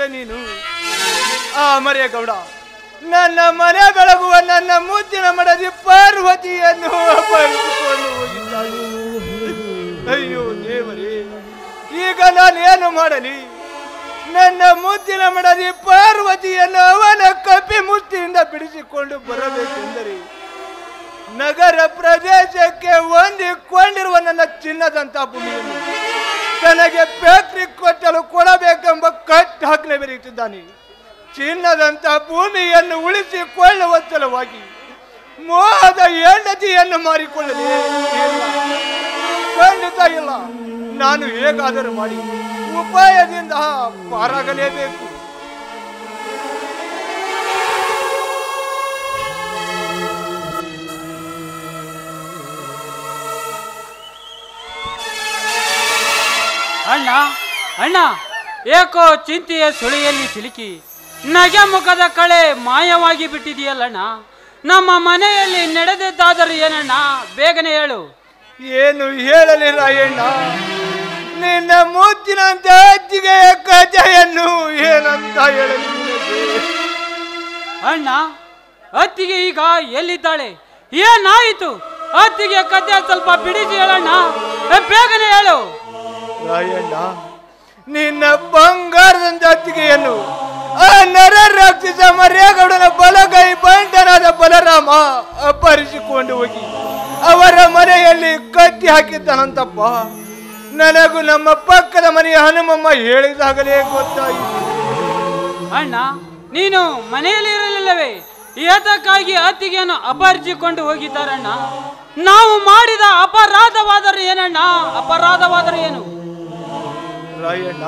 ಹೇಳಿಲ್ಲವೇ ನೀನು ಆ ಮರೇಗೌಡ ನನ್ನ ಮನೆ ಬೆಳಗುವ ನನ್ನ ಮುದ್ದಿನ ಮಡದಿ ಪಾರ್ವತಿಯನ್ನು ಅಪಹರಿಸಿಕೊಂಡು ಹೋಗಿದ್ದಾಳೆ ಅಯ್ಯೋ ದೇವರೇ ಈಗ ನಾನು ಏನು ಮಾಡಲಿ ನನ್ನ ಮುದ್ದಿನ ಮಡದಿ ಪಾರ್ವತಿಯನ್ನು ಅವನ ಕಪ್ಪಿ ಮುತ್ತಿಯಿಂದ ಬಿಡಿಸಿಕೊಂಡು ಬರಬೇಕೆಂದರೆ ನಗರ ಪ್ರದೇಶಕ್ಕೆ ಹೊಂದಿಕೊಂಡಿರುವ ನನ್ನ ಚಿನ್ನದಂತ ಭೂಮಿಯನ್ನು ತನಗೆ ಫ್ಯಾಕ್ಟ್ರಿ ಕೊಟ್ಟಲು ಕೊಡಬೇಕೆಂಬ ಕಟ್ ಹಾಕಲೆ ಬೆರೆಯುತ್ತಿದ್ದಾನೆ ಚಿನ್ನದಂತ ಭೂಮಿಯನ್ನು ಉಳಿಸಿಕೊಳ್ಳುವ ಸಲುವಾಗಿ ಮೋಹದ ಹೆಂಡತಿಯನ್ನು ಮಾರಿಕೊಳ್ಳಲಿ ಇಲ್ಲ. ಖಂಡಿತ ಇಲ್ಲ ನಾನು ಹೇಗಾದರೂ ಮಾಡಿ ಉಪಾಯದಿಂದ ಪಾರಾಗಲೇಬೇಕು ಅಣ್ಣ ಅಣ್ಣ ಏಕೋ ಚಿಂತೆಯ ಸುಳಿಯಲ್ಲಿ ಸಿಲುಕಿ ನಗೆ ಮುಖದ ಕಳೆ ಮಾಯವಾಗಿ ಬಿಟ್ಟಿದೆಯಲ್ಲಣ್ಣ ನಮ್ಮ ಮನೆಯಲ್ಲಿ ನಡೆದಿದ್ದಾದರೂ ಏನಣ್ಣ ಬೇಗನೆ ಹೇಳು ಏನು ಹೇಳಲಿ ರಾಯಣ್ಣ ನಿನ್ನ ಮುತ್ತಿನಂತ ಅಜ್ಜಿಗೆ ಕಥೆಯನ್ನು ಏನಂತ ಹೇಳಲಿ ನಿನಗೆ? ಅಣ್ಣ ಅತ್ತಿಗೆ ಈಗ ಎಲ್ಲಿದ್ದಾಳೆ ಏನಾಯಿತು ಅತ್ತಿಗೆ ಕಥೆ ಸ್ವಲ್ಪ ಬಿಡಿಸಿ ಹೇಳಣ್ಣ ಏ, ಬೇಗನೆ ಹೇಳು ರಾಯಣ್ಣ ನಿನ್ನ ಬಂಗಾರದಂತ ಅತ್ತಿಗೆಯನ್ನು ಆ ನರ ರಾಕ್ಷಸ ಮರ್ಯಾಗೌಡನ ಬಲಗೈ ಬಂಟನಾದ ಬಲರಾಮ ಅಪಹರಿಸಿಕೊಂಡು ಹೋಗಿ ಅವರ ಮನೆಯಲ್ಲಿ ಕತ್ತಿ ಹಾಕಿದ್ದಾನಂತಪ್ಪ ನನಗೂ ನಮ್ಮ ಪಕ್ಕದ ಮನೆಯ ಹನುಮಮ್ಮ ಹೇಳಿದಾಗಲೇ ಗೊತ್ತಾಯಿತು ಅಣ್ಣ ನೀನು ಮನೆಯಲ್ಲಿ ಇರಲಿಲ್ಲವೇ ಏತಕ್ಕಾಗಿ ಅತ್ತಿಗೆಯನ್ನು ಅಪಹರಿಸಿಕೊಂಡು ಹೋಗಿದ್ದಾರಣ್ಣ ನಾವು ಮಾಡಿದ ಅಪರಾಧವಾದರೂ ಏನಣ್ಣ ಅಪರಾಧವಾದರೂ ಏನು ರಾಯಣ್ಣ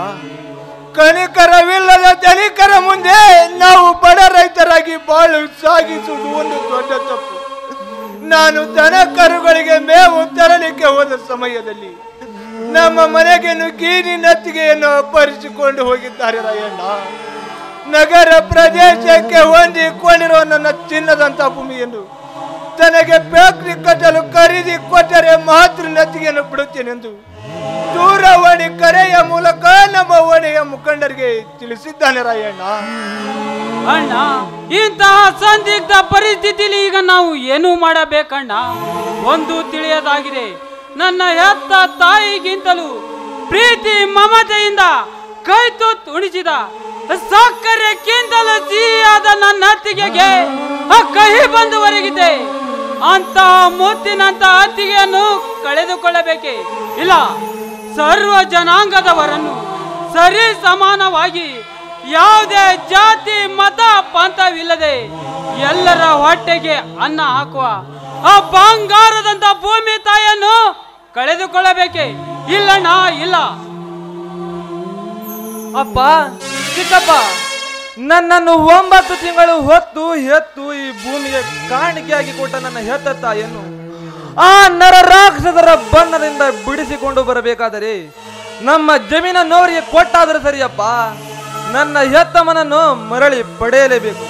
ಕನಿಕರವಿಲ್ಲದ ಧನಿಕರ ಮುಂದೆ ನಾವು ಬಡ ರೈತರಾಗಿ ಬಾಳು ಸಾಗಿಸುವುದು ಒಂದು ದೊಡ್ಡ ತಪ್ಪು ನಾನು ದನ ಕರುಗಳಿಗೆ ಮೇವು ತರಲಿಕ್ಕೆ ಹೋದ ಸಮಯದಲ್ಲಿ ನಮ್ಮ ಮನೆಗೆ ನುಗ್ಗಿ ನಿನ್ನತ್ತಿಗೆಯನ್ನು ಅಪಹರಿಸಿಕೊಂಡು ಹೋಗಿದ್ದಾರೆ ರಾಯಣ್ಣ ನಗರ ಪ್ರದೇಶಕ್ಕೆ ಹೊಂದಿಕೊಂಡಿರುವ ನನ್ನ ಚಿನ್ನದಂತ ಭೂಮಿಯನ್ನು ತನಗೆ ಫ್ಯಾಕ್ಟ್ರಿ ಕಟ್ಟಲು ಖರೀದಿ ಕೊಟ್ಟರೆ ಮಾತ್ರ ನತ್ತಿಗೆಯನ್ನು ಬಿಡುತ್ತೇನೆಂದು ದೂರವಾಣಿ ಕರೆಯ ಮೂಲಕ ನಮ್ಮ ಓಣೆಯ ಮುಖಂಡರಿಗೆ ತಿಳಿಸಿದ್ದಾನೆ ರಾಯಣ್ಣ ಅಣ್ಣ ಇಂತಹ ಸಂದಿಗ್ಧ ಪರಿಸ್ಥಿತಿಲಿ ಈಗ ನಾವು ಏನು ಮಾಡಬೇಕಣ್ಣ ಒಂದು ತಿಳಿಯದಾಗಿದೆ ನನ್ನ ಹೆತ್ತ ತಾಯಿಗಿಂತಲೂ ಪ್ರೀತಿ ಮಮತೆಯಿಂದ ಕೈ ತುತ್ತು ಉಣಿಸಿದ ಸಕ್ಕರೆಕ್ಕಿಂತಲೂ ಸಿಹಿಯಾದ ನನ್ನ ಅತ್ತಿಗೆಗೆ ಆ ಕಹಿ ಬಂದುವರೆಗಿದೆ ಅಂತ ಮುತ್ತಿನಂತ ಅತ್ತಿಗೆಯನ್ನು ಕಳೆದುಕೊಳ್ಳಬೇಕೆ ಇಲ್ಲ ಸರ್ವ ಜನಾಂಗದವರನ್ನು ಸರಿ ಸಮಾನವಾಗಿ ಯಾವುದೇ ಜಾತಿ ಮತ ಪಂಥವಿಲ್ಲದೆ ಎಲ್ಲರ ಹೊಟ್ಟೆಗೆ ಅನ್ನ ಹಾಕುವ ಆ ಬಂಗಾರದಂತ ಭೂಮಿ ತಾಯಿಯನ್ನು ಕಳೆದುಕೊಳ್ಳಬೇಕೆ ಇಲ್ಲಣ್ಣ ಇಲ್ಲ ಅಪ್ಪ ಚಿಕ್ಕಪ್ಪ ನನ್ನನ್ನು ಒಂಬತ್ತು ತಿಂಗಳು ಹೊತ್ತು ಹೆತ್ತು ಈ ಭೂಮಿಗೆ ಕಾಣಿಕೆಯಾಗಿ ಕೊಟ್ಟ ನನ್ನ ಹೆತ್ತ ತಾಯಿಯನ್ನು ಆ ನರ ರಾಕ್ಷಸರ ಬಣ್ಣದಿಂದ ಬಿಡಿಸಿಕೊಂಡು ಬರಬೇಕಾದರೆ ನಮ್ಮ ಜಮೀನನ್ನವರಿಗೆ ಕೊಟ್ಟಾದರೆ ಸರಿಯಪ್ಪ ನನ್ನ ಹೆತ್ತಮ್ಮನನ್ನು ಮರಳಿ ಪಡೆಯಲೇಬೇಕು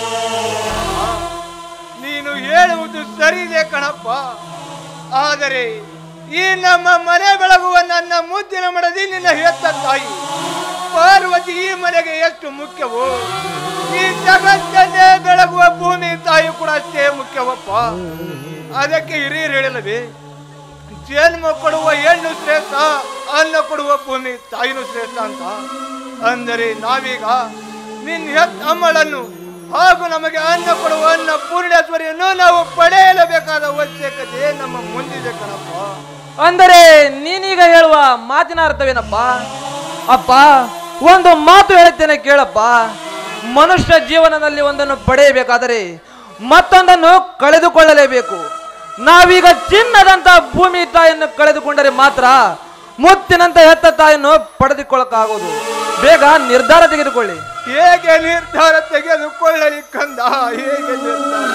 ನೀನು ಹೇಳುವುದು ಸರಿದೆ ಕಣಪ್ಪ ಆದರೆ ಈ ನಮ್ಮ ಮನೆ ಬೆಳಗುವ ನನ್ನ ಮುದ್ದಿನ ಮಡದಿ ನಿನ್ನ ಹೆತ್ತ ತಾಯಿ ಪಾರ್ವತಿ ಈ ಮನೆಗೆ ಎಷ್ಟು ಮುಖ್ಯವೋ ಈ ಜಗತ್ತನ್ನೇ ಬೆಳಗುವ ಭೂಮಿ ತಾಯಿ ಕೂಡ ಅಷ್ಟೇ ಮುಖ್ಯವಪ್ಪ ಅದಕ್ಕೆ ಹಿರಿಯರು ಹೇಳಲವೇ ಜನ್ಮ ಕೊಡುವ ಹೆಣ್ಣು ಶ್ರೇಷ್ಠ ಅನ್ನ ಕೊಡುವ ಭೂಮಿ ತಾಯಿನೂ ಶ್ರೇಷ್ಠ ಅಂತ ಅಂದರೆ ನಾವೀಗ ನಿನ್ನ ಹೆತ್ತ ಅಮ್ಮಳನ್ನು ಹಾಗೂ ನಮಗೆ ಅನ್ನ ಕೊಡುವ ಅನ್ನ ಪೂರ್ಣೇಶ್ವರಿಯನ್ನು ನಾವು ಪಡೆಯಲೇಬೇಕಾದ ಅವಶ್ಯಕತೆ ನಮ್ಮ ಮುಂದಿದೆ ಕಣಪ್ಪ ಅಂದರೆ ನೀನೀಗ ಹೇಳುವ ಮಾತಿನ ಅರ್ಥವೇನಪ್ಪ ಅಪ್ಪ ಒಂದು ಮಾತು ಹೇಳುತ್ತೇನೆ ಕೇಳಪ್ಪ ಮನುಷ್ಯ ಜೀವನದಲ್ಲಿ ಒಂದನ್ನು ಪಡೆಯಬೇಕಾದರೆ ಮತ್ತೊಂದನ್ನು ಕಳೆದುಕೊಳ್ಳಲೇಬೇಕು ನಾವೀಗ ಚಿನ್ನದಂತ ಭೂಮಿ ತಾಯಿಯನ್ನು ಕಳೆದುಕೊಂಡರೆ ಮಾತ್ರ ಮುತ್ತಿನಂತ ಹೆತ್ತ ತಾಯಿಯನ್ನು ಪಡೆದುಕೊಳ್ಳಕ್ಕಾಗೋದು ಬೇಗ ನಿರ್ಧಾರ ತೆಗೆದುಕೊಳ್ಳಿ ಹೇಗೆ ನಿರ್ಧಾರ ತೆಗೆದುಕೊಳ್ಳಲಿ ಕಂದ ಹೇಗೆ ನಿರ್ಧಾರ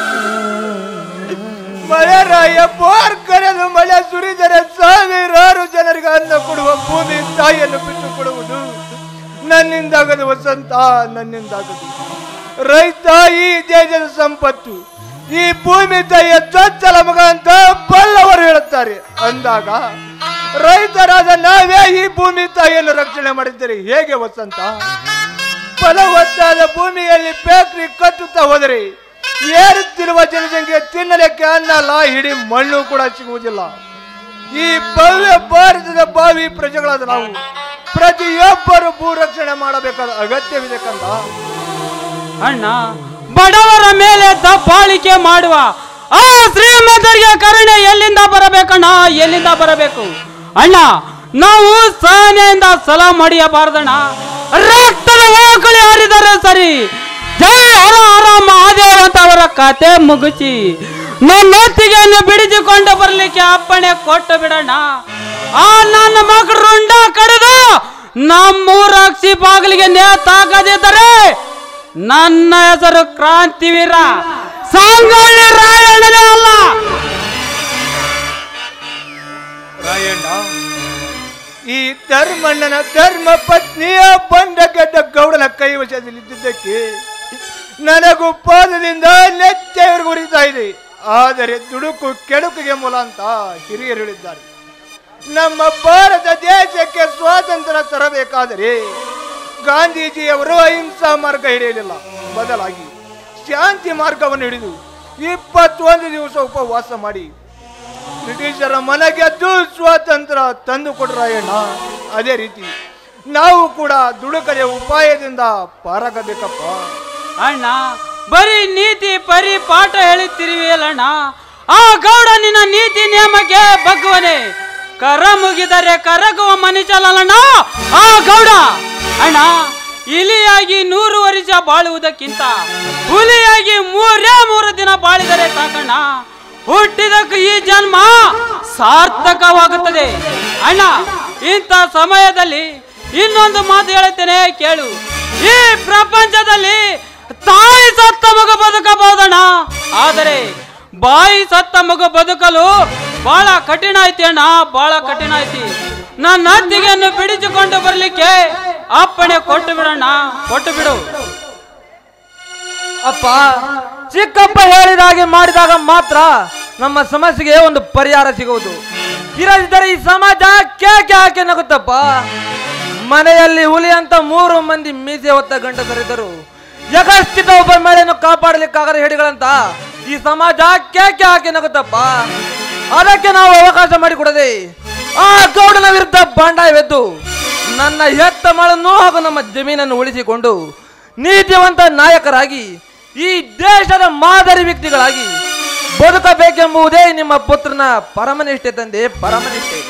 ಮಳೆ ರಾಯ ಬೋರ್ ಕರೆದು ಮಳೆ ಸುರಿದರೆ ಸಾವಿರಾರು ಜನರಿಗೆ ಅನ್ನ ಕೊಡುವ ಭೂಮಿ ತಾಯಿಯನ್ನು ಬಿಟ್ಟು ಕೊಡುವುದು ನನ್ನಿಂದಾಗದು ವಸಂತ ನನ್ನಿಂದಾಗದು ರೈತ ಈ ದೇಶದ ಸಂಪತ್ತು ಈ ಭೂಮಿ ತಾಯಿಯ ಚೊಚ್ಚಲ ಮಗ ಅಂತ ಬಲ್ಲವರು ಹೇಳುತ್ತಾರೆ ಅಂದಾಗ ರೈತರಾದ ನಾವೇ ಈ ಭೂಮಿ ತಾಯಿಯನ್ನು ರಕ್ಷಣೆ ಮಾಡಿದ್ದೇವೆ ಹೇಗೆ ವಸಂತ ಫಲವತ್ತಾದ ಭೂಮಿಯಲ್ಲಿ ಫ್ಯಾಕ್ಟ್ರಿ ಕಟ್ಟುತ್ತಾ ಹೋದರೆ ಏರುತ್ತಿರುವ ಜನಸಂಖ್ಯೆ ತಿನ್ನಲಿಕ್ಕೆ ಅನ್ನಲ್ಲ ಹಿಡಿ ಮಣ್ಣು ಕೂಡ ಸಿಗುವುದಿಲ್ಲ ಈ ಭವ್ಯ ಭಾರತದ ಭಾವಿ ಪ್ರಜೆಗಳಾದ ನಾವು ಪ್ರತಿಯೊಬ್ಬರು ಭೂ ರಕ್ಷಣೆ ಮಾಡಬೇಕಾದ ಅಗತ್ಯವಿದೆ ಕಂದ ಅಣ್ಣ ಬಡವರ ಮೇಲೆ ದಬ್ಬಾಳಿಕೆ ಮಾಡುವ ಆ ಶ್ರೀಮಂತರಿಗೆ ಕರುಣೆ ಎಲ್ಲಿಂದ ಬರಬೇಕಣ್ಣ ಎಲ್ಲಿಂದ ಬರಬೇಕು ಅಣ್ಣ ನಾವು ಸಹನೆಯಿಂದ ಸಲ ಮಾಡಿಯಬಾರ್ದಣ್ಣ ರಕ್ತದ ಓಕಳಿ ಹರಿದರೆ ಸರಿ ಜೈ ಹರ ಹರ ಮಹಾದೇವ ಅಂತ ಅವರ ಕತೆ ಮುಗಿಸಿ ನನ್ನೊತ್ತಿಗೆಯನ್ನು ಬಿಡಿಸಿಕೊಂಡು ಬರಲಿಕ್ಕೆ ಅಪ್ಪಣೆ ಕೊಟ್ಟು ಬಿಡೋಣ ಆ ನನ್ನ ಮಕ್ಕಳು ರುಂಡ ಕಡಿದು ನಮ್ಮೂರ ಅಕ್ಷಿ ಬಾಗಿಲಿಗೆ ನೇತಾಕದಿದ್ದರೆ ನನ್ನ ಹೆಸರು ಕ್ರಾಂತಿವೀರ ಸಾಂಗಳ್ಳಿ ರಾಯಣ್ಣನೇ ಅಲ್ಲ ರಾಯಣ್ಣ ಈ ಧರ್ಮಣ್ಣನ ಧರ್ಮ ಪತ್ನಿಯ ಬಂಡಗೆಡ್ಡ ಗೌಡನ ಕೈವಶದಲ್ಲಿದ್ದಕ್ಕೆ ನನಗೂ ಪಾದದಿಂದ ನೆಚ್ಚೆವರೆಗೂ ಉರಿತಾ ಇದೆ ಆದರೆ ದುಡುಕು ಕೆಡುಕಿಗೆ ಮೂಲ ಅಂತ ಹಿರಿಯರು ಹೇಳಿದ್ದಾರೆ ನಮ್ಮ ಭಾರತ ದೇಶಕ್ಕೆ ಸ್ವಾತಂತ್ರ್ಯ ತರಬೇಕಾದರೆ ಗಾಂಧೀಜಿಯವರು ಅಹಿಂಸಾ ಮಾರ್ಗ ಹಿಡಿಯಲಿಲ್ಲ ಬದಲಾಗಿ ಶಾಂತಿ ಮಾರ್ಗವನ್ನು ಹಿಡಿದು ಇಪ್ಪತ್ತೊಂದು ದಿವಸ ಉಪವಾಸ ಮಾಡಿ ಬ್ರಿಟಿಷರ ಮನಗೆದ್ದು ಸ್ವಾತಂತ್ರ್ಯ ತಂದು ಕೊಟ್ರಾಯಣ್ಣ ಅದೇ ರೀತಿ ನಾವು ಕೂಡ ದುಡುಕದೆ ಉಪಾಯದಿಂದ ಪಾರಾಗಬೇಕಪ್ಪ ಅಣ್ಣ ಬರೀ ನೀತಿ ಪರಿಪಾಠ ಹೇಳುತ್ತಿರುವೆಯಲ್ಲಣ್ಣ ಆ ಗೌಡ ನಿನ್ನ ನೀತಿ ನಿಯಮಕ್ಕೆ ಬಗ್ಗುವನೆ ಕರ ಮುಗಿದರೆ ಕರಗುವ ಮನುಷ್ಯನಲ್ಲಣ್ಣ ಆ ಗೌಡ ಅಣ್ಣ ಇಲಿಯಾಗಿ ನೂರು ವರ್ಷ ಬಾಳುವುದಕ್ಕಿಂತ ಹುಲಿಯಾಗಿ ಮೂರೇ ಮೂರು ದಿನ ಬಾಳಿದರೆ ಸಾಕಣ್ಣ ಹುಟ್ಟಿದಕ್ಕೆ ಈ ಜನ್ಮ ಸಾರ್ಥಕವಾಗುತ್ತದೆ ಅಣ್ಣ ಇಂಥ ಸಮಯದಲ್ಲಿ ಇನ್ನೊಂದು ಮಾತು ಹೇಳುತ್ತೇನೆ ಕೇಳು ಈ ಪ್ರಪಂಚದಲ್ಲಿ ತಾಯಿ ಸತ್ತ ಮಗು ಬದುಕಬಹುದಣ್ಣ ಆದರೆ ಬಾಯಿ ಸತ್ತ ಮಗು ಬದುಕಲು ಬಹಳ ಕಠಿಣ ಐತಿ ಅಣ್ಣ ಬಹಳ ಕಠಿಣ ಐತಿ ನನ್ನ ಅತ್ತಿಗೆಯನ್ನು ಬಿಡಿಸಿಕೊಂಡು ಬರ್ಲಿಕ್ಕೆ ಅಪ್ಪಣೆ ಕೊಟ್ಟು ಬಿಡಣ್ಣ ಕೊಟ್ಟು ಬಿಡು ಅಪ್ಪ ಚಿಕ್ಕಪ್ಪ ಹೇಳಿದ ಹಾಗೆ ಮಾಡಿದಾಗ ಮಾತ್ರ ನಮ್ಮ ಸಮಸ್ಯೆಗೆ ಒಂದು ಪರಿಹಾರ ಸಿಗುವುದು ಇರದಿದ್ದರೆ ಈ ಸಮಾಜ ಕೇಕೆ ಹಾಕಿ ನಗುತ್ತಪ್ಪ ಮನೆಯಲ್ಲಿ ಹುಲಿ ಅಂತ ಮೂರು ಮಂದಿ ಮೀಸೆ ಹೊತ್ತ ಗಂಡಸರಿದ್ದರು ಯಕಶ್ಚಿತ ಒಬ್ಬ ಮಳೆಯನ್ನು ಕಾಪಾಡಲಿಕ್ಕಾಗದ ಹೆಡಿಗಳಂತ ಈ ಸಮಾಜ ಕೇಕೆ ಹಾಕಿ ನಗುತ್ತಪ್ಪ ಅದಕ್ಕೆ ನಾವು ಅವಕಾಶ ಮಾಡಿಕೊಡದೆ ಆ ಗೌಡನ ವಿರುದ್ಧ ಬಂಡಾಯವೆದ್ದು ನನ್ನ ಹೆತ್ತ ಮಳನ್ನು ಹಾಗೂ ನಮ್ಮ ಜಮೀನನ್ನು ಉಳಿಸಿಕೊಂಡು ನೀತಿವಂತ ನಾಯಕರಾಗಿ ಈ ದೇಶದ ಮಾದರಿ ವ್ಯಕ್ತಿಗಳಾಗಿ ಬದುಕಬೇಕೆಂಬುದೇ ನಿಮ್ಮ ಪುತ್ರನ ಪರಮನಿಷ್ಠೆ ತಂದೆ ಪರಮನಿಷ್ಠೆ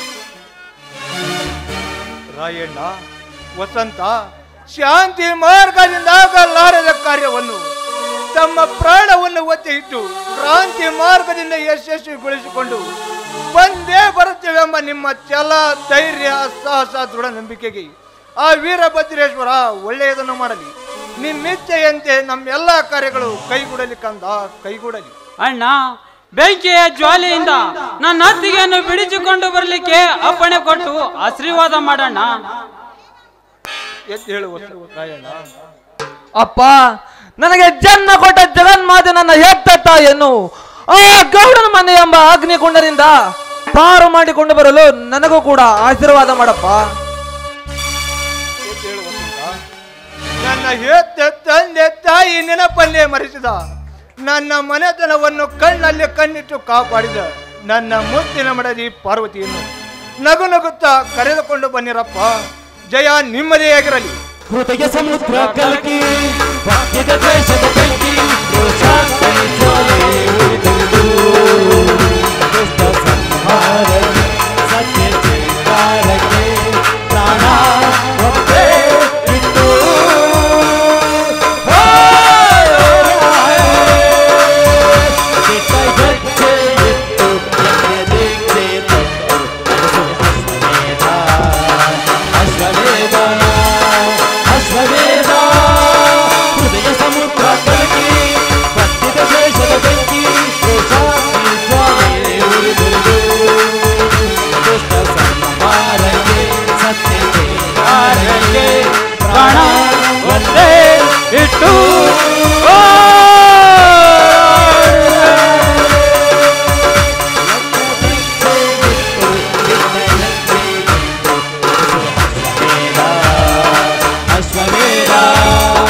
ರಾಯಣ್ಣ ವಸಂತ ಶಾಂತಿ ಮಾರ್ಗದಿಂದ ಆಗಲಾರದ ಕಾರ್ಯವನ್ನು ತಮ್ಮ ಪ್ರಾಣವನ್ನು ಒತ್ತಿ ಇಟ್ಟು ಕ್ರಾಂತಿ ಮಾರ್ಗದಿಂದ ಯಶಸ್ವಿಗೊಳಿಸಿಕೊಂಡು ಬಂದೇ ಬರುತ್ತೇವೆಂಬ ನಿಮ್ಮ ಛಲ ಧೈರ್ಯ ಸಾಹಸ ದೃಢ ನಂಬಿಕೆಗೆ ಆ ವೀರಭದ್ರೇಶ್ವರ ಒಳ್ಳೆಯದನ್ನು ಮಾಡಲಿ ನಿಮ್ಮಿಚ್ಛೆಯಂತೆ ನಮ್ಮೆಲ್ಲ ಕಾರ್ಯಗಳು ಕೈಗೂಡಲಿ ಕಂದ ಕೈಗೂಡಲಿ ಅಣ್ಣ ಬೆಂಕಿಯ ಜ್ವಾಲೆಯಿಂದ ನನ್ನ ಅತ್ತಿಗೆಯನ್ನು ಬಿಡಿಸಿಕೊಂಡು ಬರಲಿಕ್ಕೆ ಅಪ್ಪಣೆ ಕೊಟ್ಟು ಆಶೀರ್ವಾದ ಮಾಡೋಣ ಎದ್ದು ಹೇಳು ವಸು- ರಾಯಣ್ಣ ಅಪ್ಪ ನನಗೆ ಜನ್ಮ ಕೊಟ್ಟ ಜಗನ್ಮಾತೆ ನನ್ನ ಹೆತ್ತ ತಾಯಿಯನ್ನು ಆ ಗೌಡನ ಮನೆ ಎಂಬ ಅಗ್ನಿಕುಂಡದಿಂದ ಪಾರು ಮಾಡಿಕೊಂಡು ಬರಲು ನನಗೂ ಕೂಡ ಆಶೀರ್ವಾದ ಮಾಡಪ್ಪ ಎದ್ದು ಹೇಳು ವಸಂತ. ನನ್ನ ಹೆತ್ತ ತಂದೆ ತಾಯಿ ನೆನಪಲ್ಲೇ ಮರೆಸಿದ ನನ್ನ ಮನೆತನವನ್ನು ಕಣ್ಣಲ್ಲಿ ಕಣ್ಣಿಟ್ಟು ಕಾಪಾಡಿದ ನನ್ನ ಮುತ್ತಿನ ಮಡದಿ ಪಾರ್ವತಿಯನ್ನು ನಗು ನಗುತ್ತಾ ಕರೆದುಕೊಂಡು ಬನ್ನಿರಪ್ಪ ಜಯ ನಿಮ್ಮದೇ ಆಗಿರಲಿ ಹೃದಯ ಸಮುದ್ರ ಕಲಕಿ ವಾಕ್ಯದ ದ್ವೇಷದ ಬೆಂಕಿ ರೋಷಾಗ್ನಿ ಜ್ವಾಲೆ ಉರಿದುದು. ದುಷ್ಟ ಸಂಹಾರಕ್ಕೆ ಸತ್ಯ ಜಯಕಾರಕ್ಕೆ ಪ್ರಾಣ ಒಪ್ಪೆ ಇಟ್ಟು ಕೆಟ್ಟ ಹೆಜ್ಜೆ ಇಟ್ಟು ಎಣ್ಣೆ ದೀಕ್ಷೆ ತೊಟ್ಟು ಅಶ್ವಮೇಧ ಅಶ್ವಮೇಧ ಅಶ್ವಮೇಧ ಹೃದಯ ಸಮುದ್ರ ಕಲಕಿ ಭಕ್ತಿದ ದ್ವೇಷದ ಬೆಂಕಿ ರೋಷಾಗ್ನಿ ಜ್ವಾಲೆ ಉರಿದುದು. ದುಷ್ಟ ಸಂಹಾರಕ್ಕೆ ಸತ್ಯಕ್ಕೆ ಕಾರ್ಯಕ್ಕೆ ಪ್ರಾಣ ಒಂದೇ ಇಟ್ಟು ಓ! ಅಶ್ವಮೇಧ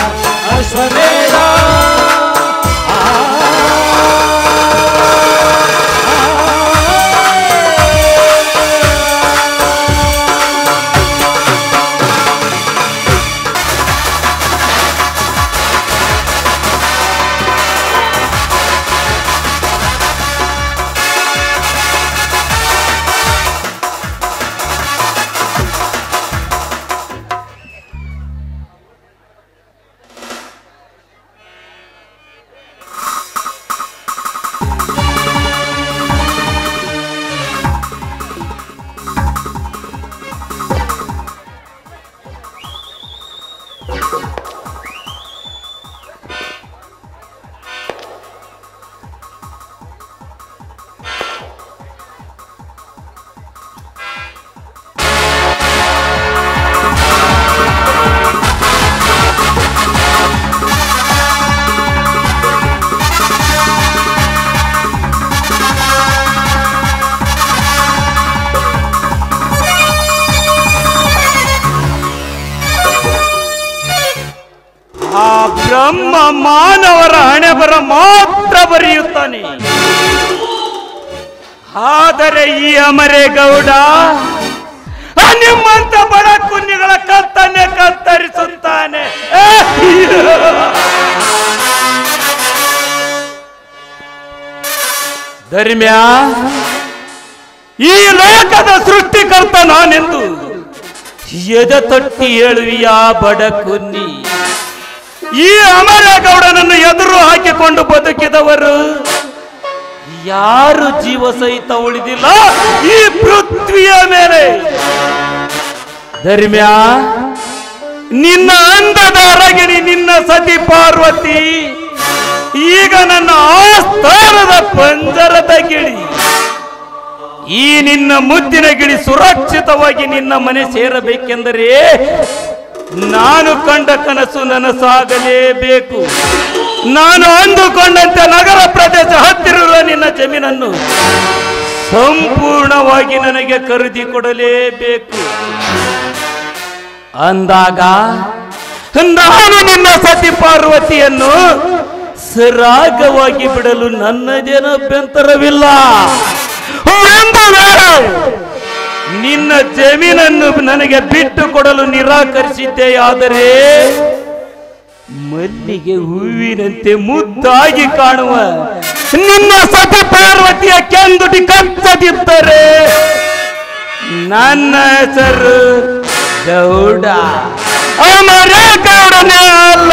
ಆ ಬ್ರಹ್ಮ ಮಾನವರ ಹಣೆ ಬರ ಮಾತ್ರ ಬರೆಯುತ್ತಾನೆ ಆದರೆ ಈ ಅಮರೇಗೌಡ ಆ ನಿಮ್ಮಂತ ಬಡ ಕುഞ്ഞുಗಳ ಕತ್ತನ್ನೇ ಕತ್ತರಿಸುತ್ತಾನೆ ಧರ್ಮ್ಯ ಈ ಲೋಕದ ಸೃಷ್ಟಿಕರ್ತ ನಾನೆಂದು ಎದೆ ತಟ್ಟಿ ಹೇಳುವಿಯ ಬಡ ಕುನ್ನಿ ಈ ಅಮರೇಗೌಡನನ್ನು ಎದುರು ಹಾಕಿಕೊಂಡು ಬದುಕಿದವರು ಯಾರು ಜೀವ ಸಹಿತ ಉಳಿದಿಲ್ಲ ಈ ಪೃಥ್ವಿಯ ಮೇಲೆ ಧರ್ಮ್ಯ ನಿನ್ನ ಅಂದದ ಅರಗಿಣಿ ನಿನ್ನ ಸತಿ ಪಾರ್ವತಿ ಈಗ ನನ್ನ ಆಸ್ಥಾನದ ಪಂಜರದ ಗಿಳಿ ಈ ನಿನ್ನ ಮುದ್ದಿನ ಗಿಳಿ ಸುರಕ್ಷಿತವಾಗಿ ನಿನ್ನ ಮನೆ ಸೇರಬೇಕೆಂದರೆ ನಾನು ಕಂಡ ಕನಸು ನನಸಾಗಲೇಬೇಕು ನಾನು ಅಂದುಕೊಂಡಂತೆ ನಗರ ಪ್ರದೇಶ ಹತ್ತಿರುವ ನಿನ್ನ ಜಮೀನನ್ನು ಸಂಪೂರ್ಣವಾಗಿ ನನಗೆ ಖರೀದಿ ಕೊಡಲೇಬೇಕು ಅಂದಾಗ ನಾನು ನಿನ್ನ ಸತಿ ಪಾರ್ವತಿಯನ್ನು ಸರಾಗವಾಗಿ ಬಿಡಲು ನನ್ನದೇನು ಅಭ್ಯಂತರವಿಲ್ಲ ಒಂದು ವೇಳೆ ನಿನ್ನ ಜಮೀನನ್ನು ನನಗೆ ಬಿಟ್ಟು ಕೊಡಲು ನಿರಾಕರಿಸಿದ್ದೆಯಾದರೆ ಮಲ್ಲಿಗೆ ಹೂವಿನಂತೆ ಮುದ್ದಾಗಿ ಕಾಣುವ ನಿನ್ನ ಸತಿ ಪಾರ್ವತಿಯ ಕೆಂದುಟಿ ಕಚ್ಚದಿದ್ದರೆ ನನ್ನ ಹೆಸರು ಗೌಡ ಅಮರೇ ಗೌಡನೇ ಅಲ್ಲ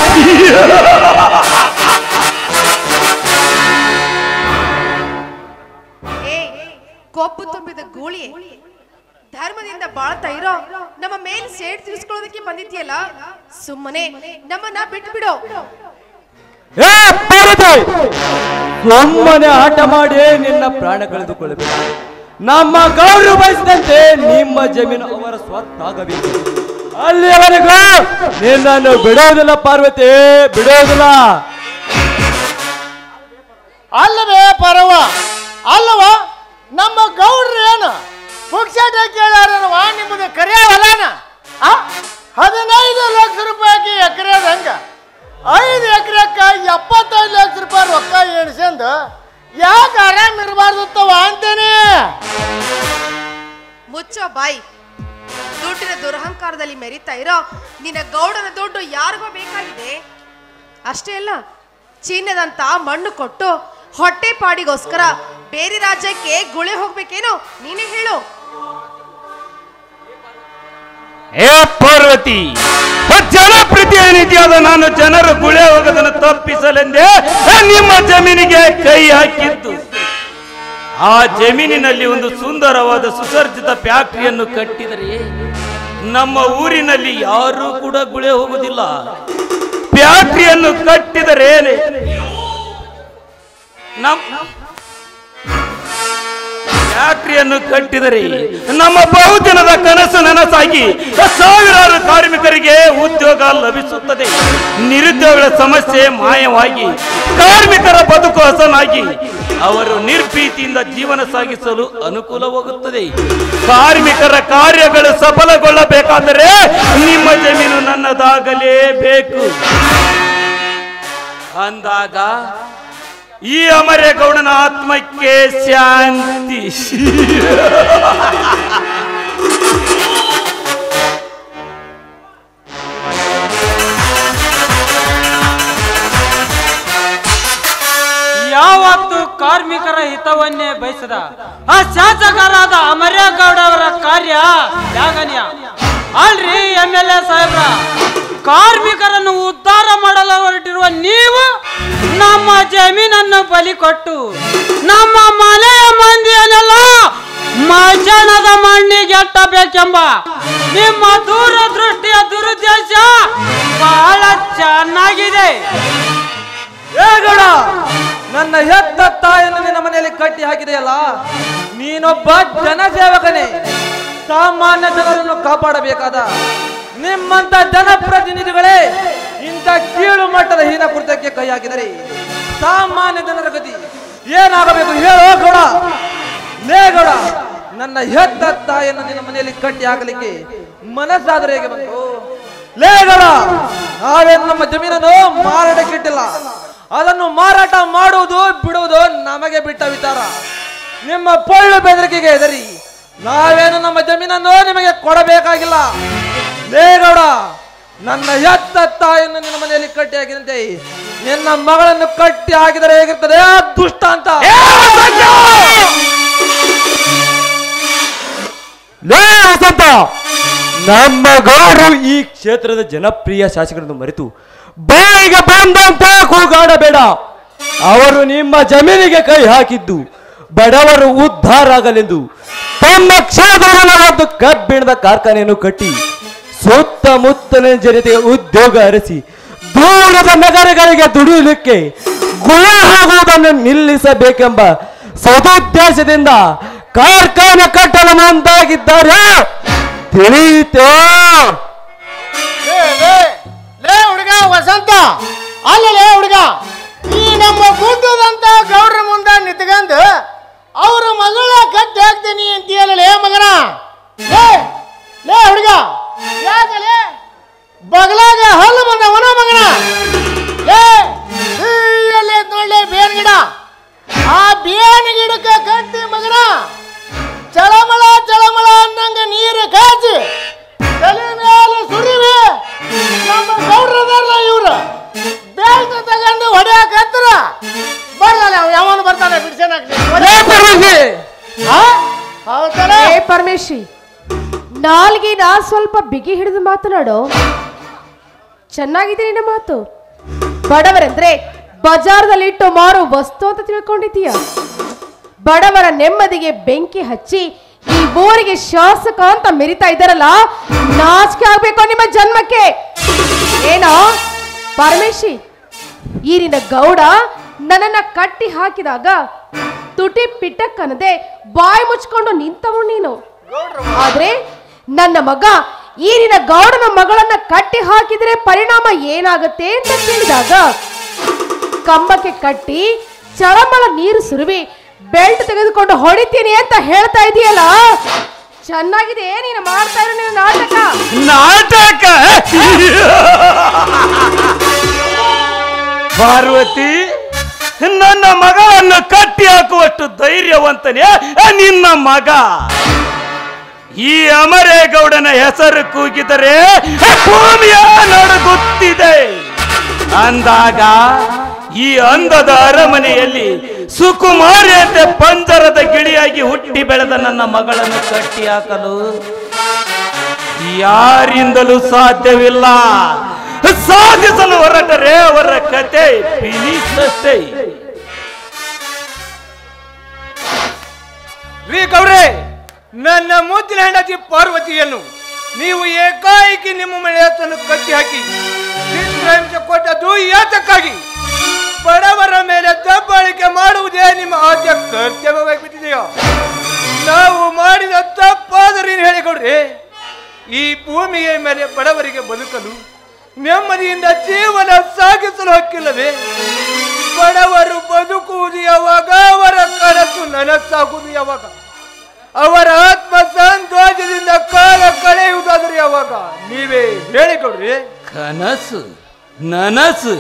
ಏ ಕೊಬ್ಬು ತುಂಬಿದ ಗೂಳಿ ಧರ್ಮದಿಂದ ಬಾಳ್ತಾ ಇರೋ ನಮ್ಮ ಮೇಲೆ ಸೇಡ್ ತೀರಿಸ್ಕೊಳ್ಳೋದಕ್ಕೆ ಬಂದಿದ್ಯಲ್ಲ ಸುಮ್ಮನೆ ನಮ್ಮನ್ನ ಬಿಟ್ಟು ಬಿಡು ಏ ಪಾರ್ವತಿ ಸುಮ್ಮನೆ ಆಟ ಮಾಡಿ ನಿನ್ನ ಪ್ರಾಣ ಕಳೆದುಕೊಳ್ಳಬೇಕು ನಮ್ಮ ಗೌರವ ಬಯಸಿದಂತೆ ನಿಮ್ಮ ಜಮೀನು ಅವರ ಸ್ವತ್ತಾಗಬೇಕು ಅಲ್ಲಿಯವರೆಗೂ ನಿನ್ನನ್ನು ಬಿಡೋದಿಲ್ಲ ಪಾರ್ವತಿ ಬಿಡೋದಿಲ್ಲ ಅಲ್ಲವೇ ಪರವ ಅಲ್ಲವ ನಮ್ಮ ಗೌಡ್ರು ಏನು ಪುಕ್ಷಟ ಕೇಳಾರವ ನಿಮ್ಮದು ಕರಿಯ ಹೊಲನ ಆ? ಹದಿನೈದು ಲಕ್ಷ ರೂಪಾಯಿ ಎಕರೆ ಹಂಗ ಐದು ಎಕರೆಕ್ಕ ಎಪ್ಪತ್ತೈದು ಲಕ್ಷ ರೂಪಾಯಿ ರೊಕ್ಕ ಎಣಿಸ್ಕೊಂಡು ಯಾಕೆ ಆರಾಮ್ ಇರಬಾರ್ದತ್ತವ ಅಂತೇನೆ ಮುಚ್ಚೋ ಬಾಯ್ ದುಡ್ಡಿನ ದುರಹಂಕಾರದಲ್ಲಿ ಮೆರಿತಾ ಇರೋ ನಿನ್ನ ಗೌಡನ ದುಡ್ಡು ಯಾರಿಗೋ ಬೇಕಾಗಿದೆ ಅಷ್ಟೇ ಅಲ್ಲ ಚಿನ್ನದಂತ ಮಣ್ಣು ಕೊಟ್ಟು ಹೊಟ್ಟೆ ಪಾಡಿಗೋಸ್ಕರ ಬೇರೆ ರಾಜ್ಯಕ್ಕೆ ಗುಳೆ ಹೋಗ್ಬೇಕೇನೋ ನೀನೇ ಹೇಳು ಏ ಪಾರ್ವತಿ ಜನಪ್ರತಿನಿಧಿಯಾದ ನಾನು ಜನರ ಗುಳೆ ಹೋಗೋದನ್ನು ತಪ್ಪಿಸಲೆಂದೇ ನಿಮ್ಮ ಜಮೀನಿಗೆ ಕೈ ಹಾಕಿದ್ದು ಆ ಜಮೀನಿನಲ್ಲಿ ಒಂದು ಸುಂದರವಾದ ಸುಸರ್ಜಿತ ಫ್ಯಾಕ್ಟರಿಯನ್ನು ಕಟ್ಟಿದರೆ ನಮ್ಮ ಊರಿನಲ್ಲಿ ಯಾರೂ ಕೂಡ ಗುಳೆ ಹೋಗುವುದಿಲ್ಲ ಫ್ಯಾಕ್ಟರಿಯನ್ನು ಕಟ್ಟಿದರೆ ನಮ್ ಫ್ಯಾಕ್ಟರಿಯನ್ನು ಕಟ್ಟಿದರೆ ನಮ್ಮ ಬಹುದಿನದ ಕನಸು ನನಸಾಗಿ ಸಾವಿರಾರು ಕಾರ್ಮಿಕರಿಗೆ ಉದ್ಯೋಗ ಲಭಿಸುತ್ತದೆ ನಿರುದ್ಯೋಗಗಳ ಸಮಸ್ಯೆ ಮಾಯವಾಗಿ ಕಾರ್ಮಿಕರ ಬದುಕು ಹಸನಾಗಿ ಅವರು ನಿರ್ಭೀತಿಯಿಂದ ಜೀವನ ಸಾಗಿಸಲು ಅನುಕೂಲವಾಗುತ್ತದೆ ಕಾರ್ಮಿಕರ ಕಾರ್ಯಗಳು ಸಫಲಗೊಳ್ಳಬೇಕಾದರೆ ನಿಮ್ಮ ಜಮೀನು ನನ್ನದಾಗಲೇಬೇಕು ಅಂದಾಗ ಈ ಅಮರೇಗೌಡನ ಆತ್ಮಕ್ಕೆ ಶಾಂತಿ ಯಾವತ್ತು ಕಾರ್ಮಿಕರ ಹಿತವನ್ನೇ ಬಯಸದ ಆ ಶಾಸಕರಾದ ಅಮರೇಗೌಡ ಅವರ ಕಾರ್ಯ ತ್ಯಾಗನೀಯ ಅಲ್ರಿ ಎಂ ಎಲ್ ಎ ಸಾಹೇಬ್ರ ಕಾರ್ಮಿಕರನ್ನು ಉದ್ಧಾರ ಮಾಡಲು ಹೊರಟಿರುವ ನೀವು ನಮ್ಮ ಜಮೀನನ್ನು ಬಲಿ ಕೊಟ್ಟು ನಮ್ಮ ಮನೆಯ ಮಂದಿಯನ್ನೆಲ್ಲ ಮಜಾನದ ಮಣ್ಣಿಗೆ ಎಟ್ಟಬೇಕೆಂಬ ನಿಮ್ಮ ದೂರದೃಷ್ಟಿಯ ದುರುದ್ದೇಶ ಬಹಳ ಚೆನ್ನಾಗಿದೆ ಏ ಗೌಡ ನನ್ನ ಹೆತ್ತ ತಾಯಿಯನ್ನು ನಿನ್ನ ಮನೆಯಲ್ಲಿ ಕಟ್ಟಿ ಹಾಕಿದೆಯಲ್ಲ ನೀನೊಬ್ಬ ಜನಸೇವಕನೇ ಸಾಮಾನ್ಯ ಜನರನ್ನು ಕಾಪಾಡಬೇಕಾದ ನಿಮ್ಮಂತ ಜನಪ್ರತಿನಿಧಿಗಳೇ ಇಂಥ ಕೀಳು ಮಟ್ಟದ ಹೀನ ಕೃತ್ಯಕ್ಕೆ ಕೈ ಹಾಕಿದರೆ ಸಾಮಾನ್ಯ ಜನರ ಗತಿ ಏನಾಗಬೇಕು ಹೇಳೋ ಗೌಡ ಲೇ ಗೌಡ ನನ್ನ ಹೆತ್ತ ತಾಯಿಯನ್ನು ನಿನ್ನ ಮನೆಯಲ್ಲಿ ಕಟ್ಟಿ ಹಾಕಲಿಕ್ಕೆ ಮನಸ್ಸಾದರೆ ಹೇಗೆ ಬಂತು ಲೇ ಗೌಡ ನಾವೇನು ನಮ್ಮ ಜಮೀನನ್ನು ಮಾರಾಟಕ್ಕಿಟ್ಟಿಲ್ಲ ಅದನ್ನು ಮಾರಾಟ ಮಾಡುವುದು ಬಿಡುವುದು ನಮಗೆ ಬಿಟ್ಟ ವಿಚಾರ ನಿಮ್ಮ ಪೊಳ್ಳು ಬೆದರಿಕೆಗೆ ಹೆದರಿ ನಾವೇನು ನಮ್ಮ ಜಮೀನನ್ನು ನಿಮಗೆ ಕೊಡಬೇಕಾಗಿಲ್ಲ ಲೇಗೌಡ ನನ್ನ ಎತ್ತ ತಾಯಿಯನ್ನು ನಿನ್ನ ಮನೆಯಲ್ಲಿ ಕಟ್ಟಿ ಹಾಕಿದಂತೆ ನಿನ್ನ ಮಗಳನ್ನು ಕಟ್ಟಿ ಹಾಕಿದರೆ ಹೇಗಿರ್ತದೆ ಆ ದುಷ್ಟ ಅಂತ ಲೇ ವಸಂತ ನಮ್ಮ ಗೌಡರು ಈ ಕ್ಷೇತ್ರದ ಜನಪ್ರಿಯ ಶಾಸಕರನ್ನು ಮರೆತು ಬಾಯಿಗೆ ಬಂದಂತ ಕೂಗಾಡಬೇಡ ಅವರು ನಿಮ್ಮ ಜಮೀನಿಗೆ ಕೈ ಹಾಕಿದ್ದು ಬಡವರು ಉದ್ಧಾರ ಆಗಲೆಂದು ತಮ್ಮ ಕ್ಷೇತ್ರದಲ್ಲಿ ಒಂದು ಕಬ್ಬಿಣದ ಕಾರ್ಖಾನೆಯನ್ನು ಕಟ್ಟಿ ಸುತ್ತಮುತ್ತಲಿನ ಜನತೆಗೆ ಉದ್ಯೋಗ ಅರಸಿ ದೂರದ ನಗರಗಳಿಗೆ ದುಡಿಯಲಿಕ್ಕೆ ಗುಣ ಆಗುವುದನ್ನು ನಿಲ್ಲಿಸಬೇಕೆಂಬ ಸದುದ್ದೇಶದಿಂದ ಕಾರ್ಖಾನೆ ಕಟ್ಟಲು ಮುಂದಾಗಿದ್ದಾರೆ ತಿಳಿಯಿತೋ ಲೇ, ಲೇ, ಲೇ ಹುಡುಗ ವಸಂತ ಅಲ್ಲಲೇ ಹುಡುಗ ಈ ನಮ್ಮ ಗುಡ್ಡದಂತ ಗೌಡ್ರ ಮುಂದ ನಿಂತ್ಕಂದು ಅವ್ರ ಮಗಳ ಕಟ್ಟಿ ಹಾಕ್ತೀನಿ ಅಂತೀಯಲ್ಲ ಲೇ ಮಗನ ಲೇ ಲೇ ಹುಡುಗ ಯಾಕಲೇ ಬಗಲಾಗ ಹಲ್ಲು ಬಂದವನ ಮಗನ ಲೇ ಅಲ್ಲೇ ನೋಡ್ಲೆ ಬೇನ್ ಗಿಡ ಆ ಬೇನ್ ಗಿಡಕ್ಕೆ ಕಟ್ಟಿ ಮಗನ ಚಳಮಳ ಚಳಮಳ ಅನ್ನಂಗ ನೀರು ಕಾಚಿ ತಲೆ ಮೇಲೆ ಸುರಿವಿ ನಮ್ಮ ಗೌಡ್ರದಾರಲ್ಲ ಇವ್ರು ಬೇಲ್ಟ್ ತಗೊಂಡು ಹೊಡೆಯಕತ್ರ ಬರ್ಲಲ್ಲ ಅವ ಯಾವನು ಬರ್ತಾನೆ ಹೌದಲ್ಲ ಏ ಪರಮೇಶಿ ನಾಲ್ಗಿನ ಸ್ವಲ್ಪ ಬಿಗಿ ಹಿಡಿದು ಮಾತನಾಡು ಚೆನ್ನಾಗಿದೆ ನಿನ್ನ ಮಾತು ಬಡವರಂದ್ರೆ ಬಜಾರ್ದಲ್ಲಿ ಇಟ್ಟು ಮಾರೋ ವಸ್ತು ಅಂತ ತಿಳ್ಕೊಂಡಿದ್ದೀಯ ಬಡವರ ನೆಮ್ಮದಿಗೆ ಬೆಂಕಿ ಹಚ್ಚಿ ಈ ಊರಿಗೆ ಶಾಸಕ ಅಂತ ಮೆರಿತಾ ಇದ್ದಾರಲ್ಲ ನಾಚಿಕೆ ಆಗ್ಬೇಕು ನಿಮ್ಮ ಜನ್ಮಕ್ಕೆ ಏನೋ ಪರಮೇಶಿ ಈ ನಿನ್ನ ಗೌಡ ನನ್ನನ್ನ ಕಟ್ಟಿ ಹಾಕಿದಾಗ ತುಟಿ ಪಿಟ್ಟಕ್ಕನದೆ ಬಾಯಿ ಮುಚ್ಕೊಂಡು ನಿಂತವು ನೀನು ಆದ್ರೆ ನನ್ನ ಮಗ ಈ ನಿನ್ನ ಗೌಡನ ಮಗಳನ್ನ ಕಟ್ಟಿ ಹಾಕಿದ್ರೆ ಪರಿಣಾಮ ಏನಾಗುತ್ತೆ ಅಂತ ಕೇಳಿದಾಗ ಕಂಬಕ್ಕೆ ಕಟ್ಟಿ ಚಳಮಳ ನೀರು ಸುರುವಿ ಬೆಲ್ಟ್ ತೆಗೆದುಕೊಂಡು ಹೊಡಿತೀನಿ ಅಂತ ಹೇಳ್ತಾ ಇದೆಯಲ್ಲ ಚೆನ್ನಾಗಿದೆ ನೀನು ಮಾಡ್ತಾ ಇರೋ ನಿನ್ನ ನಾಟಕ ನಾಟಕ ಪಾರ್ವತಿ ನನ್ನ ಮಗಳನ್ನು ಕಟ್ಟಿ ಹಾಕುವಷ್ಟು ಧೈರ್ಯವಂತನೇ ನಿನ್ನ ಮಗ ಈ ಅಮರೇಗೌಡನ ಹೆಸರು ಕೂಗಿದರೆ ಭೂಮಿಯ ನಡುಗುತ್ತಿದೆ ಅಂದಾಗ ಈ ಅಂದದ ಅರಮನೆಯಲ್ಲಿ ಸುಕುಮಾರಿಯತೆ ಪಂಜರದ ಗಿಳಿಯಾಗಿ ಹುಟ್ಟಿ ಬೆಳೆದ ನನ್ನ ಮಗಳನ್ನು ಕಟ್ಟಿ ಹಾಕಲು ಯಾರಿಂದಲೂ ಸಾಧ್ಯವಿಲ್ಲ ಸಾಧಿಸಲು ಹೊರಟರೆ ಅವರ ಕತೆ ಫಿನಿಶ್ ರೀ ಗೌಡ್ರೆ ನನ್ನ ಮುದ್ದಿನ ಹೆಂಡತಿ ಪಾರ್ವತಿಯನ್ನು ನೀವು ಏಕಾಏಕಿ ನಿಮ್ಮ ಮನೆಯತ್ತನ್ನು ಕಟ್ಟಿ ಹಾಕಿ ಚಿತ್ರಹಿಂಸೆ ಕೊಟ್ಟದ್ದು ಯಾತಕ್ಕಾಗಿ ಬಡವರ ಮೇಲೆ ದಬ್ಬಾಳಿಕೆ ಮಾಡುವುದೇ ನಿಮ್ಮ ಆದ್ಯ ಕರ್ತವ್ಯವಾಗಿಬಿಟ್ಟಿದೆಯೋ ನಾವು ಮಾಡಿದ ತಪ್ಪಾದರೂ ಏನು ಹೇಳಿ ಗೌಡ್ರೆ ಈ ಭೂಮಿಯ ಮೇಲೆ ಬಡವರಿಗೆ ಬದುಕಲು ನೆಮ್ಮದಿಯಿಂದ ಜೀವನ ಸಾಗಿಸಲು ಹಕ್ಕಿಲ್ಲವೇ ಬಡವರು ಬದುಕುವುದು ಯಾವಾಗ ಅವರ ಕನಸು ನನಸಾಗುವುದು ಯಾವಾಗ ಅವರ ಆತ್ಮ ಸಂತೋಷದಿಂದ ಕಾಲ ಕಳೆಯುವುದಾದ್ರೆ ಯಾವಾಗ ನೀವೇ ಹೇಳಿಕೊಡ್ರಿ ಕನಸು ನನಸು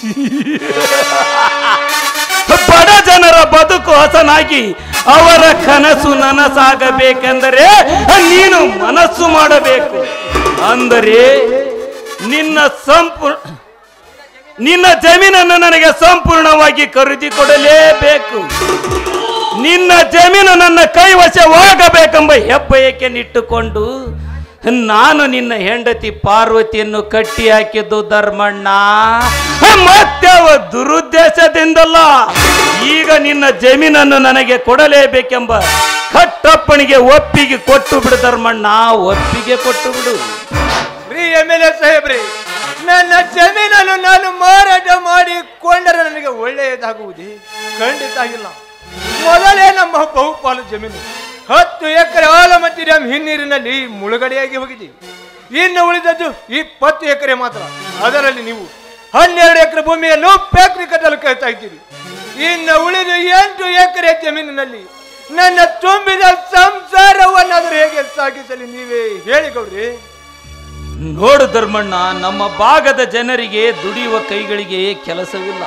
ಬಡ ಜನರ ಬದುಕು ಹಸನಾಗಿ ಅವರ ಕನಸು ನನಸಾಗಬೇಕೆಂದರೆ ನೀನು ಮನಸ್ಸು ಮಾಡಬೇಕು ಅಂದರೆ ನಿನ್ನ ಸಂಪೂರ್ಣ ನಿನ್ನ ಜಮೀನನ್ನು ನನಗೆ ಸಂಪೂರ್ಣವಾಗಿ ಖರೀದಿ ಕೊಡಲೇಬೇಕು ನಿನ್ನ ಜಮೀನು ನನ್ನ ಕೈವಶವಾಗಬೇಕೆಂಬ ಹೆಬ್ಬಯಕ್ಕೆ ನಿಟ್ಟುಕೊಂಡು ನಾನು ನಿನ್ನ ಹೆಂಡತಿ ಪಾರ್ವತಿಯನ್ನು ಕಟ್ಟಿ ಹಾಕಿದ್ದು ಧರ್ಮಣ್ಣ ಮತ್ತೆ ಅವ ದುರುದ್ದೇಶದಿಂದಲ್ಲ ಈಗ ನಿನ್ನ ಜಮೀನನ್ನು ನನಗೆ ಕೊಡಲೇಬೇಕೆಂಬ ಕಟ್ಟಪ್ಪಣಿಗೆ ಒಪ್ಪಿಗೆ ಕೊಟ್ಟು ಬಿಡು ಧರ್ಮಣ್ಣ ಒಪ್ಪಿಗೆ ಕೊಟ್ಟು ಬಿಡು ರೀ ಎಮ್ ಎಲ್ ಎ ಸಾಹೇಬ್ರಿ ನನ್ನ ಜಮೀನನ್ನು ನಾನು ಮಾರಾಟ ಮಾಡಿ ಕೊಂಡರೆ ನನಗೆ ಒಳ್ಳೆಯದಾಗುವುದೇ ಖಂಡಿತ ಆಗಿಲ್ಲ ಮೊದಲೇ ನಮ್ಮ ಬಹುಪಾಲು ಜಮೀನು ಹತ್ತು ಎಕರೆ ಆಲಮಟ್ಟಿ ಡ್ಯಾಮ್ ಹಿನ್ನೀರಿನಲ್ಲಿ ಮುಳುಗಡೆಯಾಗಿ ಹೋಗಿದೆ ಇನ್ನು ಉಳಿದದ್ದು ಇಪ್ಪತ್ತು ಎಕರೆ ಮಾತ್ರ ಅದರಲ್ಲಿ ನೀವು ಹನ್ನೆರಡು ಎಕರೆ ಭೂಮಿಯನ್ನು ಫ್ಯಾಕ್ಟ್ರಿ ಕಟ್ಟಲು ಕೇಳ್ತಾ ಇದ್ದೀರಿ ಇನ್ನು ಉಳಿದ ಎಂಟು ಎಕರೆ ಜಮೀನಿನಲ್ಲಿ ನನ್ನ ತುಂಬಿದ ಸಂಸಾರವನ್ನಾದರೂ ಹೇಗೆ ಸಾಗಿಸಲಿ ನೀವೇ ಹೇಳಿ ಗೌಡ್ರಿ ನೋಡು ಧರ್ಮಣ್ಣ ನಮ್ಮ ಭಾಗದ ಜನರಿಗೆ ದುಡಿಯುವ ಕೈಗಳಿಗೆ ಕೆಲಸವಿಲ್ಲ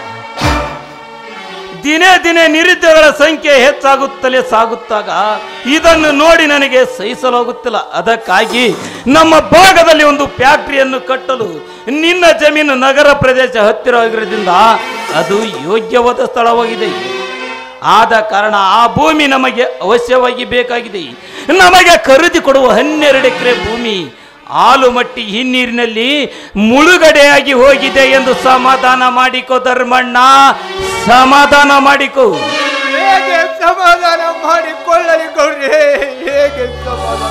ದಿನೇ ದಿನೇ ನಿರುದ್ಯೋಗಗಳ ಸಂಖ್ಯೆ ಹೆಚ್ಚಾಗುತ್ತಲೇ ಸಾಗುತ್ತಾಗ ಇದನ್ನು ನೋಡಿ ನನಗೆ ಸಹಿಸಲಾಗುತ್ತಿಲ್ಲ ಅದಕ್ಕಾಗಿ ನಮ್ಮ ಭಾಗದಲ್ಲಿ ಒಂದು ಫ್ಯಾಕ್ಟರಿಯನ್ನು ಕಟ್ಟಲು ನಿನ್ನ ಜಮೀನು ನಗರ ಪ್ರದೇಶ ಹತ್ತಿರವಾಗಿರೋದ್ರಿಂದ ಅದು ಯೋಗ್ಯವಾದ ಸ್ಥಳವಾಗಿದೆ ಆದ ಕಾರಣ ಆ ಭೂಮಿ ನಮಗೆ ಅವಶ್ಯವಾಗಿ ಬೇಕಾಗಿದೆ ನಮಗೆ ಖರೀದಿ ಕೊಡುವ ಹನ್ನೆರಡು ಎಕರೆ ಭೂಮಿ ಹಾಲು ಮಟ್ಟಿ ಹಿನ್ನೀರಿನಲ್ಲಿ ಮುಳುಗಡೆಯಾಗಿ ಹೋಗಿದೆ ಎಂದು ಸಮಾಧಾನ ಮಾಡಿಕೋ ಧರ್ಮಣ್ಣ ಸಮಾಧಾನ ಮಾಡಿಕೋ ಹೇಗೆ ಸಮಾಧಾನ ಮಾಡಿಕೊಳ್ಳಲಿ ಗೌರಿ ಹೇಗೆ ಸಮಾಧಾನ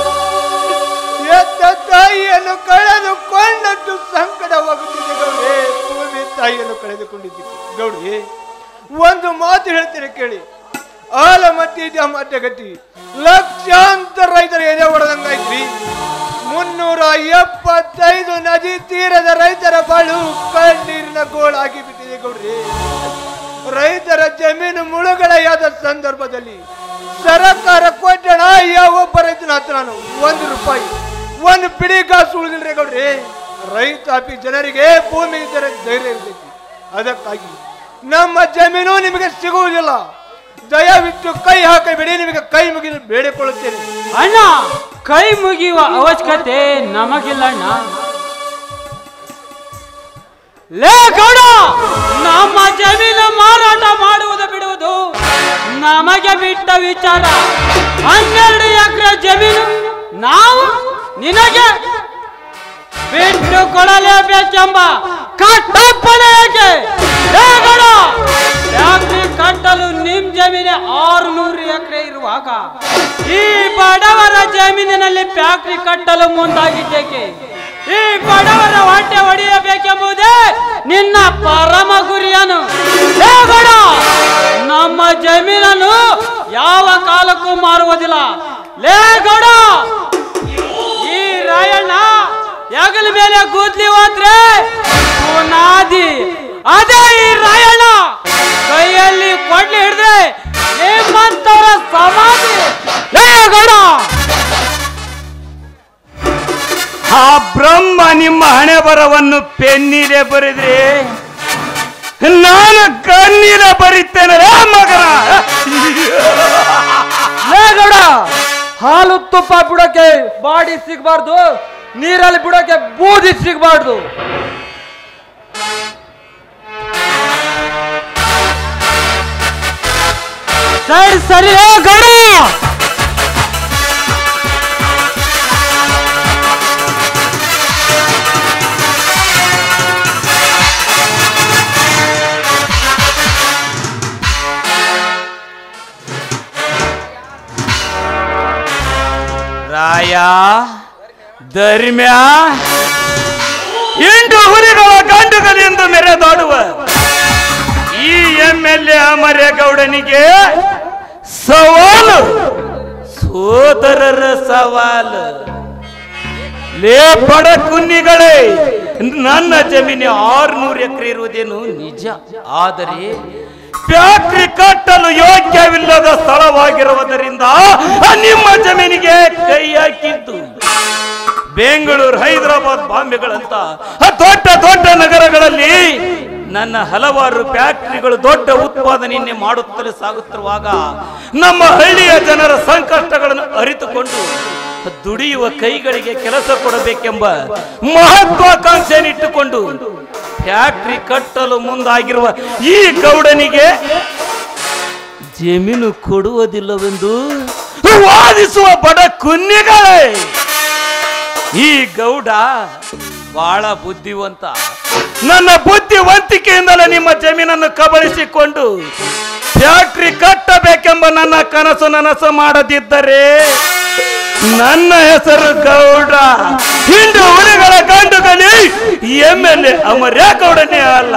ಎತ್ತ ತಾಯಿಯನ್ನು ಕಳೆದುಕೊಂಡದ್ದು ಸಂಕಟವಾಗುತ್ತಿದೆ ಗೌರಿ ಭೂಮಿ ತಾಯಿಯನ್ನು ಕಳೆದುಕೊಂಡಿದ್ದೀವಿ ಗೌರಿ ಒಂದು ಮಾತು ಹೇಳ್ತೀನಿ ಕೇಳಿ ಆಲಮಟ್ಟಿ ಮಧ್ಯಗಟ್ಟಿ ಲಕ್ಷಾಂತರ ರೈತರ ಎದೆ ಹೊಡೆದಂಗಾಯ್ತ್ರಿ ಮುನ್ನೂರ ಎಪ್ಪತ್ತೈದು ನದಿ ತೀರದ ರೈತರ ಬಾಳು ಕಣ್ಣೀರಿನ ಗೋಳಾಗಿ ಬಿಟ್ಟಿದೆ ಗೌಡ್ರಿ ರೈತರ ಜಮೀನು ಮುಳುಗಡೆಯಾದ ಸಂದರ್ಭದಲ್ಲಿ ಸರಕಾರ ಕೊಟ್ಟಣ ಯಾವೊಬ್ಬ ರೈತನ ಹತ್ರ ನಾನು ಒಂದು ರೂಪಾಯಿ ಒಂದು ಪಿಡಿ ಕಾಸು ಉಳಿದಿಲ್ರಿ ಗೌಡ್ರಿ ರೈತಾಪಿ ಜನರಿಗೆ ಭೂಮಿ ಇದ್ದರೆ ಧೈರ್ಯ ಇರ್ತೈತಿ ಅದಕ್ಕಾಗಿ ನಮ್ಮ ಜಮೀನು ನಿಮಗೆ ಸಿಗುವುದಿಲ್ಲ ದಯವಿಟ್ಟು ಕೈ ಹಾಕಬೇಡಿ ನಿಮಗೆ ಕೈ ಮುಗಿದು ಬೇಡಿಕೊಳ್ಳುತ್ತೇನೆ ಅಣ್ಣ ಕೈ ಮುಗಿಯುವ ಅವಶ್ಯಕತೆ ನಮಗಿಲ್ಲ ಅಣ್ಣ ಲೇ ಗೌಡ ನಮ್ಮ ಜಮೀನು ಮಾರಾಟ ಮಾಡುವುದು ಬಿಡುವುದು ನಮಗೆ ಬಿಟ್ಟ ವಿಚಾರ ಹನ್ನೆರಡು ಎಕರೆ ಜಮೀನು ನಾವು ನಿನಗೆ ಬಿಟ್ಟು ಕೊಡಲೇಬೇಕೆಂಬ ಕಟ್ಟಪ್ಪಣೆ ಏಕೆ ಲೇ ಗೌಡ ಫ್ಯಾಕ್ಟ್ರಿ ಕಟ್ಟಲು ನಿಮ್ ಜಮೀನೆ ಆರುನೂರು ಎಕರೆ ಇರುವಾಗ ಈ ಬಡವರ ಜಮೀನಿನಲ್ಲಿ ಫ್ಯಾಕ್ಟ್ರಿ ಕಟ್ಟಲು ಮುಂದಾಗಿದ್ದೇಕೆ ಈ ಬಡವರ ಹೊಟ್ಟೆ ಹೊಡೆಯಬೇಕೆಂಬುದೇ ನಿನ್ನ ಪರಮ ಗುರಿಯನು ಲೇ ಗೌಡ, ನಮ್ಮ ಜಮೀನನ್ನು ಯಾವ ಕಾಲಕ್ಕೂ ಮಾರುವುದಿಲ್ಲ ಲೇ ಗೌಡ ಈ ರಾಯಣ್ಣ ಹೆಗಲ ಮೇಲೆ ಕೂದ್ಲಿ ಹೋದ್ರೆ ನಾದಿ ಅದೇ ಈ ರಾಯಣ್ಣ ಕೈಯಲ್ಲಿ ಕೊಡ್ಲಿ ಹಿಡಿದ್ರೆ ನಿಮ್ಮಂತವರ ಸಮಾಧಿ ಲೇ ಗೌಡ ಆ ಬ್ರಹ್ಮ ನಿಮ್ಮ ಹಣೆ ಬರವನ್ನು ಪೆನ್ನಿಲೆ ಬರೆದ್ರೆ ನಾನು ಕಣ್ಣೀರ ಬರೀತೇನೆ ರೇ ಮಗನ ಲೇ ಗೌಡ ಹಾಲು ತುಪ್ಪ ಬಿಡೋಕೆ ಬಾಡಿ ಸಿಗಬಾರ್ದು ನೀರಲ್ಲಿ ಬಿಡೋಕೆ ಬೂದಿ ಸಿಗಬಾರ್ದು ಸರಿ ಸರಿ ಲೇ ಗೌಡ ರಾಯ ಧರ್ಮ್ಯ ಎಂಟು ಹುಲಿಗಳ ಗಂಡುಗಲಿಂದ ಮೆರೆದಾಡುವ ಈ ಎಂ ಎಲ್ ಎ ಅಮರೇಗೌಡನಿಗೆ ಸವಾಲು ಸೋದರರ ಸವಾಲು ಲೇ ಬಡ ಕುನ್ನಿಗಳೇ ನನ್ನ ಜಮೀನು ಆರ್ನೂರು ಎಕರೆ ಇರುವುದೇನು ನಿಜ ಆದರೆ ಫ್ಯಾಕ್ಟ್ರಿ ಕಟ್ಟಲು ಯೋಗ್ಯವಿಲ್ಲದ ಸ್ಥಳವಾಗಿರುವುದರಿಂದ ನಿಮ್ಮ ಜಮೀನಿಗೆ ಕೈ ಹಾಕಿದ್ದು ಬೆಂಗಳೂರು ಹೈದರಾಬಾದ್ ಬಾಂಬೆಗಳಂತ ದೊಡ್ಡ ದೊಡ್ಡ ನಗರಗಳಲ್ಲಿ ನನ್ನ ಹಲವಾರು ಫ್ಯಾಕ್ಟರಿಗಳು ದೊಡ್ಡ ಉತ್ಪಾದನೆಯನ್ನೇ ಮಾಡುತ್ತಲೇ ಸಾಗುತ್ತಿರುವಾಗ ನಮ್ಮ ಹಳ್ಳಿಯ ಜನರ ಸಂಕಷ್ಟಗಳನ್ನು ಅರಿತುಕೊಂಡು ದುಡಿಯುವ ಕೈಗಳಿಗೆ ಕೆಲಸ ಕೊಡಬೇಕೆಂಬ ಮಹತ್ವಾಕಾಂಕ್ಷೆಯನ್ನಿಟ್ಟುಕೊಂಡು ಫ್ಯಾಕ್ಟರಿ ಕಟ್ಟಲು ಮುಂದಾಗಿರುವ ಈ ಗೌಡನಿಗೆ ಜಮೀನು ಕೊಡುವುದಿಲ್ಲವೆಂದು ವಾದಿಸುವ ಬಡ ಕುನ್ನಿಗಳೇ ಈ ಗೌಡ ಬಹಳ ಬುದ್ಧಿವಂತ ನನ್ನ ಬುದ್ಧಿವಂತಿಕೆಯಿಂದಲೇ ನಿಮ್ಮ ಜಮೀನನ್ನು ಕಬಳಿಸಿಕೊಂಡು ಫ್ಯಾಕ್ಟ್ರಿ ಕಟ್ಟಬೇಕೆಂಬ ನನ್ನ ಕನಸು ನನಸು ಮಾಡದಿದ್ದರೆ ನನ್ನ ಹೆಸರು ಗೌಡ ಹಿಂಡು ಹುಲಿಗಳ ಗಂಡುಗಲಿ ಎಂ ಎಲ್ ಎ ಅಮರ್ಯ ಗೌಡನೇ ಅಲ್ಲ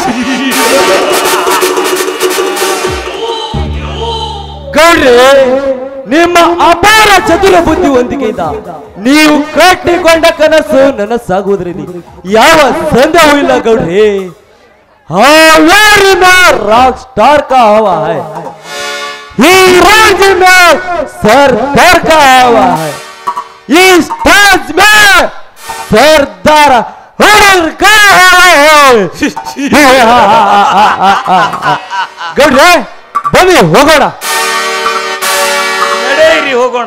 ಗೌಡ್ರೆ ನಿಮ್ಮ ಅಪಾರ ಚತುರ ಬುದ್ಧಿವಂತಿಕೆಯಿಂದ ನೀವು ಕಟ್ಟಿಕೊಂಡ ಕನಸು ನನಸಾಗುವುದರಲ್ಲಿ ಯಾವ ಸಂದೇಹವೂ ಇಲ್ಲ ಗೌಡ್ರೆ ಹಾವೇರಿ में रॉक स्टार का हवा है ही राज्य में सरदार का हवा है इस स्टेज में ಸರ್ದಾರ ಗೌಡ್ರೆ ಬನ್ನಿ ಹೋಗೋಣ ನಡೆಯಿರಿ ಹೋಗೋಣ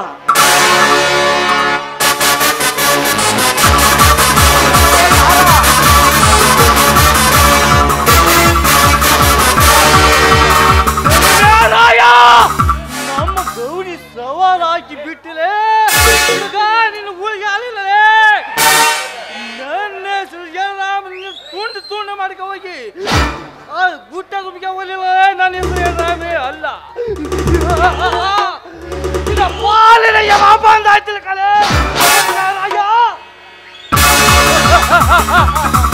ನಮ್ಮ ಗೌರಿ ಸವಾಲ್ ಹಾಕಿ ಬಿಟ್ಟಿಲೆ ಹುಡುಗ ನಿನ್ನ ಊರಿಗೆ ಅಲ್ಲಿಲ್ಲೇ ನನ್ನ ಹೆಸರು ಜಯರಾಮ್ ತುಂಡು ತುಂಡು ಮಾಡ್ಕೊ ಹೋಗಿ ಆ ಗುಟ್ಟ ತುಂಬಿಕ ಹೋಗಲಿಲ್ಲ ನನ್ನ ಹೆಸರು ಜಯರಾಮೇ ಅಲ್ಲ ಇದ ಪಾಲಿನ ಯಮ ಬಂದಾಯ್ತಿಲ್ಲ ಕಲೆ ಅಯ್ಯೋ